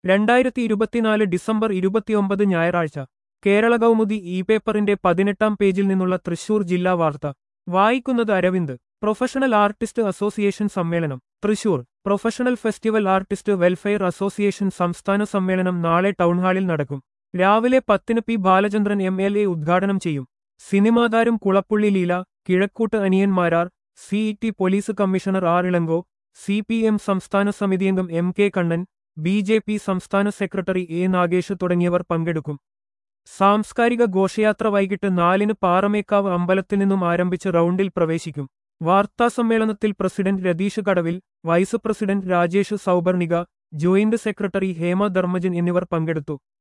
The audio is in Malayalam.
രണ്ടായിരത്തി ഇരുപത്തിനാല് ഡിസംബർ ഇരുപത്തിയൊമ്പത് ഞായറാഴ്ച കേരള കൗമുദി ഇ പേപ്പറിന്റെ പതിനെട്ടാം പേജിൽ നിന്നുള്ള തൃശൂർ ജില്ലാ വാർത്ത വായിക്കുന്നത് അരവിന്ദ് പ്രൊഫഷണൽ ആർട്ടിസ്റ്റ് അസോസിയേഷൻ സമ്മേളനം Thrissur professional festival artist welfare association സംസ്ഥാന സമ്മേളനം നാളെ ടൗൺഹാളിൽ നടക്കും രാവിലെ പത്തിന് P Balachandran M L A ഉദ്ഘാടനം ചെയ്യും സിനിമാതാരം Kulappully Leela Kizhakkoot Aniyanmarar C E T police commissioner R Elango C P M സംസ്ഥാന സമിതിയംഗം M K Kannan B J P സംസ്ഥാന സെക്രട്ടറി എ നാഗേഷ് തുടങ്ങിയവർ പങ്കെടുക്കും സാംസ്കാരിക ഘോഷയാത്ര വൈകിട്ട് നാലിന് പാറമേക്കാവ് അമ്പലത്തിൽ നിന്നും ആരംഭിച്ച് റൗണ്ടിൽ പ്രവേശിക്കും വാർത്താസമ്മേളനത്തിൽ president Ratheesh Kadavil vice president Rajesh Sauparnika joint secretary Hema Dharmajan എന്നിവർ പങ്കെടുത്തു